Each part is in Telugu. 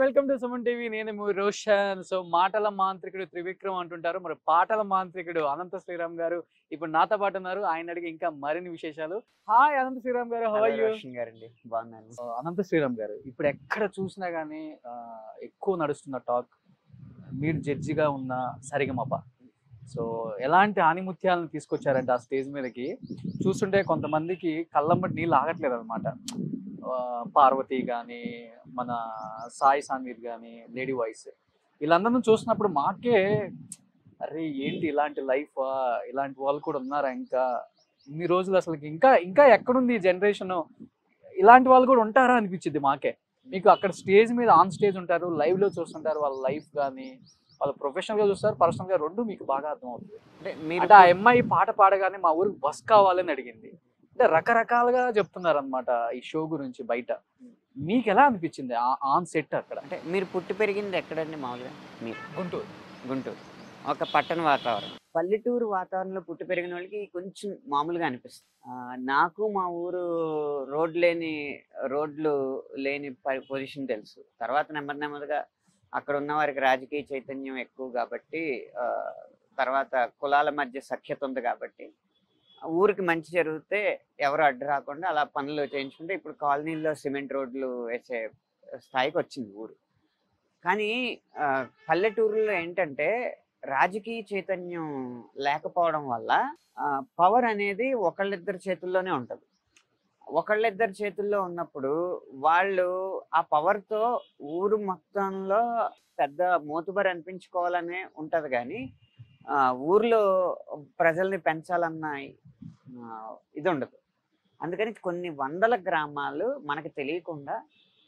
వెల్కమ్ టు సుమన్ టీవీ నేను మీ రోషన్ సో మాటల మాంత్రికుడు త్రివిక్రమ్ అంటుంటారు మరి పాటల మాంత్రికుడు అనంత శ్రీరామ్ గారు ఇప్పుడు నాతో పాటు ఉన్నారు ఆయన అడిగి ఇంకా మరిన్ని విశేషాలు హాయ్ అనంత శ్రీరామ్ గారు హౌ ఆర్ యూ రోషన్ గారండి బాగున్నాను అనంత శ్రీరామ్ గారు ఇప్పుడు ఎక్కడ చూసినా గానీ ఆ, ఎక్కువ నడుస్తున్న టాక్ మీరు జడ్జిగా ఉన్న సరిగమప సో ఎలాంటి ఆనిముత్యాలను తీసుకొచ్చారంటే ఆ స్టేజ్ మీదకి చూస్తుంటే కొంతమందికి కళ్ళమ్మటి నీళ్ళు ఆగట్లేదు అనమాట పార్వతి కానీ మన సాయి సాన్వీర్ కానీ లేడీ వాయిస్ వీళ్ళందరిని చూసినప్పుడు మాకే అరే ఏంటి ఇలాంటి లైఫ్ ఇలాంటి వాళ్ళు కూడా ఉన్నారా ఇంకా ఇన్ని రోజులు అసలు ఇంకా ఇంకా ఎక్కడుంది ఈ జనరేషన్ ఇలాంటి వాళ్ళు కూడా ఉంటారా అనిపించింది మాకే మీకు అక్కడ స్టేజ్ మీద ఆన్ స్టేజ్ ఉంటారు లైవ్ లో చూస్తుంటారు వాళ్ళ లైఫ్ కానీ వాళ్ళ ప్రొఫెషనల్ గా చూస్తారు పర్సనల్ గా రెండు మీకు బాగా అర్థమవుతుంది అంటే మీరు అంటే ఆ అమ్మాయి పాట పాడగానే మా ఊరికి బస్ కావాలని అడిగింది అంటే రకరకాలుగా చెప్తున్నారు అనమాట ఈ షో గురించి బయట మీకు ఎలా అనిపించింది ఆన్ సెట్ అక్కడ అంటే మీరు పుట్టి పెరిగింది ఎక్కడండి మామూలుగా మీరు గుంటూరు గుంటూరు ఒక పట్టణ వాతావరణం పల్లెటూరు వాతావరణంలో పుట్టి పెరిగిన వాళ్ళకి కొంచెం మామూలుగా అనిపిస్తుంది ఆ, నాకు మా ఊరు రోడ్ లేని రోడ్లు లేని పొజిషన్ తెలుసు తర్వాత నెమ్మది నెమ్మదిగా అక్కడ ఉన్న వారికి రాజకీయ చైతన్యం ఎక్కువ కాబట్టి ఆ, తర్వాత కులాల మధ్య సఖ్యత ఉంది కాబట్టి ఊరికి మంచి జరిగితే ఎవరు అడ్డు రాకుండా అలా పనులు చేయించుకుంటే ఇప్పుడు కాలనీల్లో సిమెంట్ రోడ్లు వేసే స్థాయికి వచ్చింది ఊరు కానీ ఆ, పల్లెటూరులో ఏంటంటే రాజకీయ చైతన్యం లేకపోవడం వల్ల పవర్ అనేది ఒకళ్ళిద్దరి చేతుల్లోనే ఉంటుంది ఒకళ్ళిద్దరి చేతుల్లో ఉన్నప్పుడు వాళ్ళు ఆ పవర్తో ఊరు మొత్తంలో పెద్ద మోతుబరి అనిపించుకోవాలనే ఉంటది కానీ ఆ, ఊర్లో ప్రజల్ని పెంచాలన్న ఆ, ఇది ఉండదు అందుకని కొన్ని వందల గ్రామాలు మనకి తెలియకుండా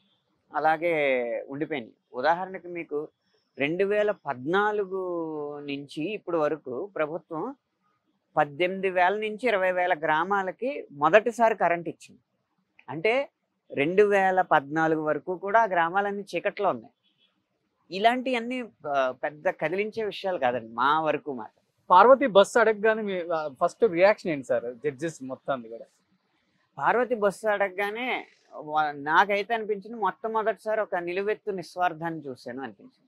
అలాగే ఉండిపోయినాయి ఉదాహరణకి మీకు రెండు వేల పద్నాలుగు నుంచి ఇప్పుడు వరకు ప్రభుత్వం పద్దెనిమిది వేల నుంచి ఇరవై వేల గ్రామాలకి మొదటిసారి కరెంట్ ఇచ్చింది అంటే రెండు వేల పద్నాలుగు వరకు కూడా ఆ గ్రామాలన్నీ చీకట్లో ఉన్నాయి ఇలాంటివన్నీ ఆ, పెద్ద కదిలించే విషయాలు కాదండి మా వరకు మాత్రం పార్వతి బస్ అడగగానే మీ ఫస్ట్ రియాక్షన్ ఏంటి సార్ జడ్జెస్ మొత్తం కూడా పార్వతి బస్సు అడగగానే వా- నాకైతే అనిపించింది మొట్టమొదటిసారి ఒక నిలువెత్తు నిస్వార్థాన్ని చూశాను అనిపించింది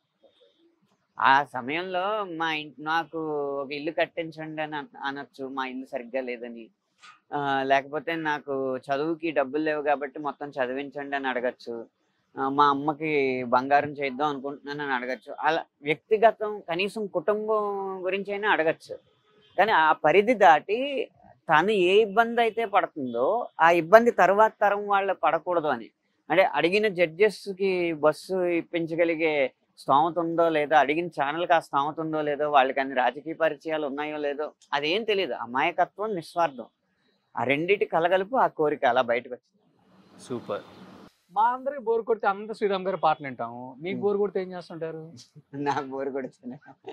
ఆ సమయంలో మా ఇంటి నాకు ఒక ఇల్లు కట్టించండి అని అన- అనొచ్చు మా ఇల్లు సరిగ్గా లేదని ఆ, లేకపోతే నాకు చదువుకి డబ్బులు లేవు కాబట్టి మొత్తం చదివించండి అని అడగచ్చు ఆ, మా అమ్మకి బంగారం చేద్దాం అనుకుంటున్నాను అని అడగచ్చు అలా వ్యక్తిగతం కనీసం కుటుంబం గురించి అయినా అడగచ్చు కానీ ఆ పరిధి దాటి తను ఏ ఇబ్బంది అయితే పడుతుందో ఆ ఇబ్బంది తరువాత తరం వాళ్ళు పడకూడదు అని అంటే అడిగిన జడ్జెస్ కి బస్సు ఇప్పించగలిగే స్తోమత ఉందో లేదో అడిగిన ఛానల్కి ఆ స్తోమత ఉందో లేదో వాళ్ళకి అన్ని రాజకీయ పరిచయాలు ఉన్నాయో లేదో అదేం తెలియదు అమాయకత్వం నిస్వార్థం ఆ రెండిటి కలగలుపు ఆ కోరిక అలా బయటకు వచ్చింది సూపర్ మా అందరికి బోర్ కొడితే అనంత శ్రీరామ్ గారి పాటలు వింటాము మీకు Hmm. బోర్ కొడితే ఏం చేస్తుంటారు నాకు బోరు కొడుతుంది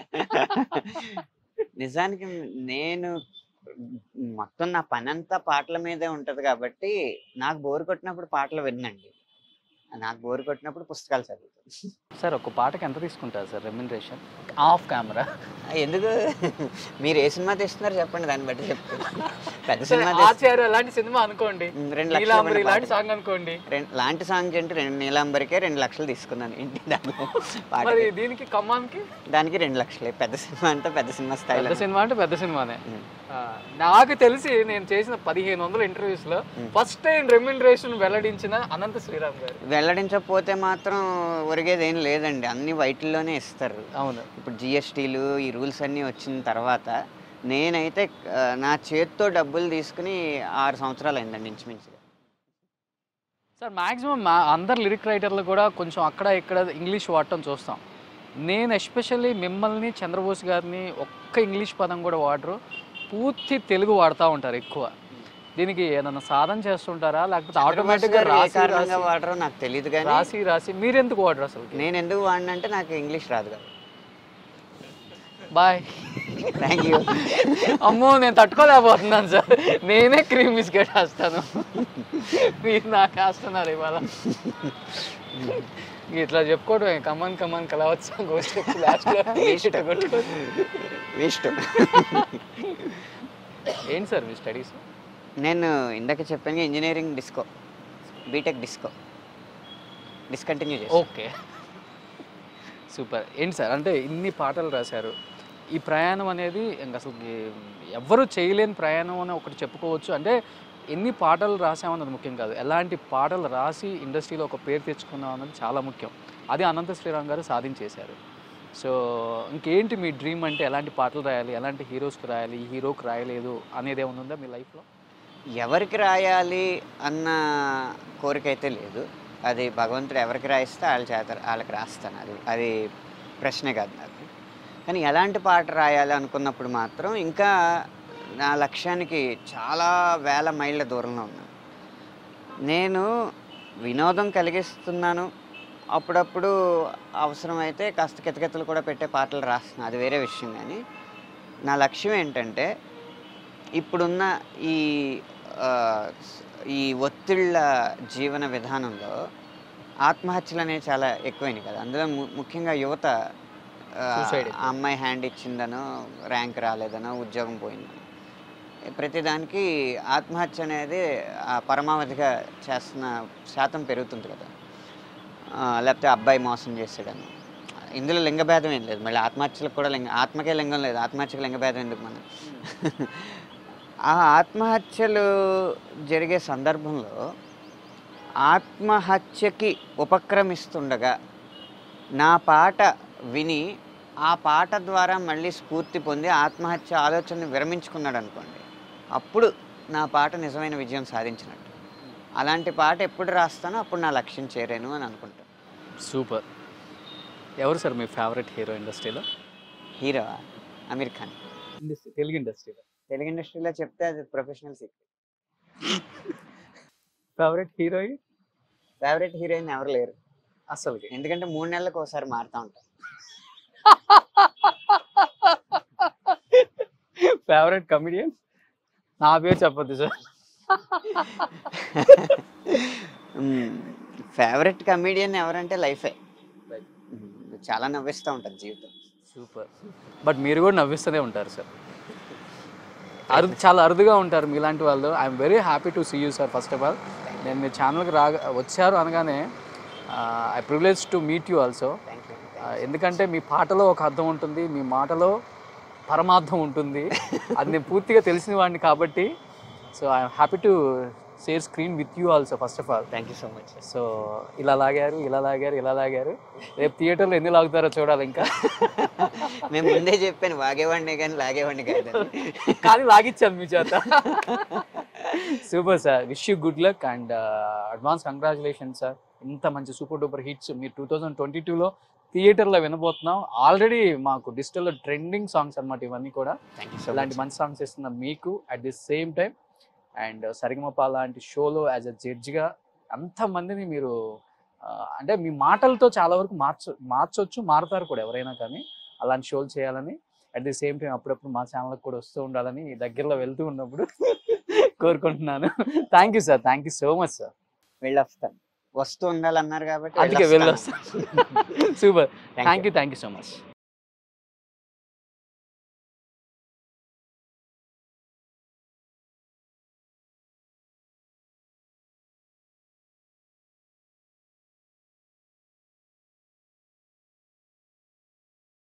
నిజానికి నేను మొత్తం నా పని అంతా పాటల మీదే ఉంటది కాబట్టి నాకు బోరు కొట్టినప్పుడు పాటలు విన్నండి నాకు బోరు కొట్టినప్పుడు పుస్తకాలు చదువుతాను సార్ ఒక పాటకి ఎంత తీసుకుంటారు సార్ రెమ్యునరేషన్ ఆఫ్ కెమెరా ఎందుకు మీరు ఏ సినిమా తీస్తున్నారు చెప్పండి దాన్ని బట్టి చెప్తాను పెద్ద సినిమా తీస్తే- ఆచార్య అలాంటి సినిమా అనుకోండి ఉమ్, రెండు లక్షలు నీలాంబరి ఇవ్వండి ఇలాంటి పాటకి. సాంగ్ అనుకోండి రెండు లాంటి సాంగ్ అంటే రెండు నీలాంబరికే రెండు లక్షలు తీసుకున్నాను ఇంటి దానికి మరి పాటకి. దీనికి కమాన్కి దానికి రెండు లక్షలే పెద్ద సినిమా అంటే పెద్ద సినిమా స్థాయిలో పెద్ద సినిమా అంటే పెద్ద సినిమానే ఉమ్. ఆ, నాకు తెలిసి నేను చేసిన పదిహేను వందల ఇంటర్వ్యూస్ లో Hmm. ఫస్ట్ టైం రెమ్యునరేషన్ వెల్లడించిన అనంత శ్రీరామ్ గారు వెల్లడించకపోతే మాత్రం ఒరిగేది ఏం లేదండి అన్ని వైట్ల్లోనే ఇస్తారు అవును ఇప్పుడు జిఎస్టీలు ఈ రూల్స్ అన్నీ వచ్చిన తర్వాత నేనైతే ఆ, నా చేతితో డబ్బులు తీసుకుని ఆరు సంవత్సరాలు అయిందండి ఇంచుమించుగా సార్ మాక్సిమం మా అందరు లిరిక్ రైటర్లు కూడా కొంచెం అక్కడ ఇక్కడ ఇంగ్లీష్ వాడటం చూస్తాం నేను ఎస్పెషల్లీ మిమ్మల్ని చంద్రబోస్ గారిని ఒక్క ఇంగ్లీష్ పదం కూడా వాడరు పూర్తి తెలుగు వాడుతూ ఉంటారు ఎక్కువ దీనికి ఏదైనా సాధన చేస్తుంటారా లేకపోతే ఆటోమేటిక్గా గారు ఏ రాసి కారణంగా రాసి వాడరో నాకు తెలియదు కానీ రాసి రాసి మీరెందుకు వాడరు అసలు నేను ఎందుకు వాడినంటే నాకు ఇంగ్లీష్ రాదు కదా బాయ్ థ్యాంక్ యూ అమ్మో నేను తట్టుకోలేకపోతున్నాను సార్ నేనే క్రీమ్ బిస్కెట్ వేస్తాను మీరు నాకు వేస్తున్నారు ఇవాళ ఇట్లా చెప్పుకోవడం కమన్ కమన్ కలవచ్చు గోస్ట్ లాస్ట్ వేస్ట్ ఏంటి సార్ మీ స్టడీస్ నేను ఇందాక చెప్పాను engineering disco B tech disco discontinue చేసి ఓకే సూపర్ ఏంటి సార్ అంటే ఇన్ని పాటలు రాశారు ఈ ప్రయాణం అనేది ఇంక అసలు ఎవ్వరూ చేయలేని ప్రయాణం అని ఒకటి చెప్పుకోవచ్చు అంటే ఎన్ని పాటలు రాసామన్నది ముఖ్యం కాదు ఎలాంటి పాటలు రాసి ఇండస్ట్రీలో ఒక పేరు తెచ్చుకున్నాం అన్నది చాలా ముఖ్యం అది అనంత శ్రీరామ్ గారు సాధించేశారు సో ఇంకేంటి మీ డ్రీమ్ అంటే ఎలాంటి పాటలు రాయాలి ఎలాంటి హీరోస్కి రాయాలి ఈ హీరోకి రాయలేదు అనేది ఏమైనా ఉందా మీ లైఫ్లో ఎవరికి రాయాలి అన్న కోరిక అయితే లేదు అది భగవంతుడు ఎవరికి రాయిస్తే వాళ్ళ చేత వాళ్ళకి రాస్తాను అది అది ప్రశ్నే కాదు నాకు కానీ ఎలాంటి పాట రాయాలి అనుకున్నప్పుడు మాత్రం ఇంకా నా లక్ష్యానికి చాలా వేల మైళ్ళ దూరంలో ఉన్నాను నేను వినోదం కలిగిస్తున్నాను అప్పుడప్పుడు అవసరమైతే కాస్త కితకితలు కూడా పెట్టే పాటలు రాస్తున్నాను అది వేరే విషయం కానీ నా లక్ష్యం ఏంటంటే ఇప్పుడున్న ఈ ఆ, ఈ ఒత్తిళ్ళ జీవన విధానంలో ఆత్మహత్యలు అనేవి చాలా ఎక్కువైనాయి కదా అందులో ము- ముఖ్యంగా యువత ఆ, Suicide ఆ అమ్మాయి హ్యాండ్ ఇచ్చిందనో ర్యాంక్ రాలేదనో ఉద్యోగం పోయిందనో ప్రతిదానికి ఆత్మహత్య అనేది ఆ పరమావధిగా చేస్తున్న శాతం పెరుగుతుంది కదా ఆ, లేకపోతే అబ్బాయి మోసం చేసాడని ఇందులో లింగభేదం ఏం లేదు మళ్ళీ ఆత్మహత్యలకు కూడా లింగ ఆత్మకే లింగం లేదు ఆత్మహత్యకు లింగభేదం ఎందుకు మనం ఆ ఆత్మహత్యలు జరిగే సందర్భంలో ఆత్మహత్యకి ఉపక్రమిస్తుండగా నా పాట విని ఆ పాట ద్వారా మళ్ళీ స్ఫూర్తి పొంది ఆత్మహత్య ఆలోచనని విరమించుకున్నాడు అనుకోండి అప్పుడు నా పాట నిజమైన విజయం సాధించినట్టు అలాంటి పాట ఎప్పుడు రాస్తానో అప్పుడు నా లక్ష్యం చేరాను అని అనుకుంటాను సూపర్ ఎవరు సార్ మీ ఫేవరెట్ హీరో ఇండస్ట్రీలో హీరో అమీర్ ఖాన్ ఇండస్ట్రీ తెలుగు ఇండస్ట్రీలో తెలుగు ఇండస్ట్రీలో చెప్తే అది professional secret favourite heroine favourite heroine ఎవరు లేరు అసలుకి ఎందుకంటే మూడు నెలలకు ఒకసారి మారుతూ ఉంటాం ఫేవరెట్ కమిడియన్ నా పేరు చెప్పొద్దు సార్ ఫేవరెట్ కమీడియన్ ఎవరంటే లైఫే Life. చాలా నవ్విస్తూ ఉంటుంది జీవితం సూపర్ బట్ మీరు కూడా నవ్విస్తూనే ఉంటారు సార్ అరుదు చాలా అరుదుగా ఉంటారు మీలాంటి వాళ్ళు I'm very happy to see you sir first of all నేను మీ ఛానల్కి రా వచ్చారు అనగానే I privilege to meet you also thank you ఎందుకంటే మీ పాటలో ఒక అర్థం ఉంటుంది మీ మాటలో పరమార్థం ఉంటుంది అది నేను పూర్తిగా తెలిసిన వాడిని కాబట్టి so I'm happy to share screen with you also first of all thank you so much so ఇలా లాగారు ఇలా లాగారు ఇలా లాగారు రేపు థియేటర్లో ఎన్ని లాగుతారో చూడాలి ఇంకా మేము ముందే చెప్పాను వాగేవాడిని కానీ లాగేవాడిని కాదని కానీ లాగిచ్చాను మీ చేత super sir wish you good luck and advance congratulation sir ఇంత మంచి సూపర్ డూపర్ హిట్స్ మీరు టూ థౌజండ్ ట్వంటీ టూలో థియేటర్లో వినబోతున్నాం ఆల్రెడీ మాకు డిజిటల్లో ట్రెండింగ్ సాంగ్స్ అన్నమాట ఇవన్నీ కూడా థ్యాంక్ యూ సో ఇలాంటి మచ్ మంచి సాంగ్స్ ఇస్తున్న మీకు at the same time and Sarigamapa లాంటి షోలో యాజ్ అ జడ్జిగా అంతమందిని మీరు ఆ, అంటే మీ మాటలతో చాలా వరకు మార్చ మార్చొచ్చు మారుతారు కూడా ఎవరైనా కానీ అలాంటి షోలు చేయాలని అట్ ది సేమ్ టైం అప్పుడప్పుడు మా ఛానల్కి కూడా వస్తూ ఉండాలని దగ్గరలో వెళ్తూ ఉన్నప్పుడు కోరుకుంటున్నాను thank you sir thank you so much sir వెళ్ళొస్తాను వస్తూ ఉండాలన్నారు కాబట్టి అందుకే వెళ్ళొస్తాను. వెళ్ళొస్తాను super Thank you. Thank you thank you so much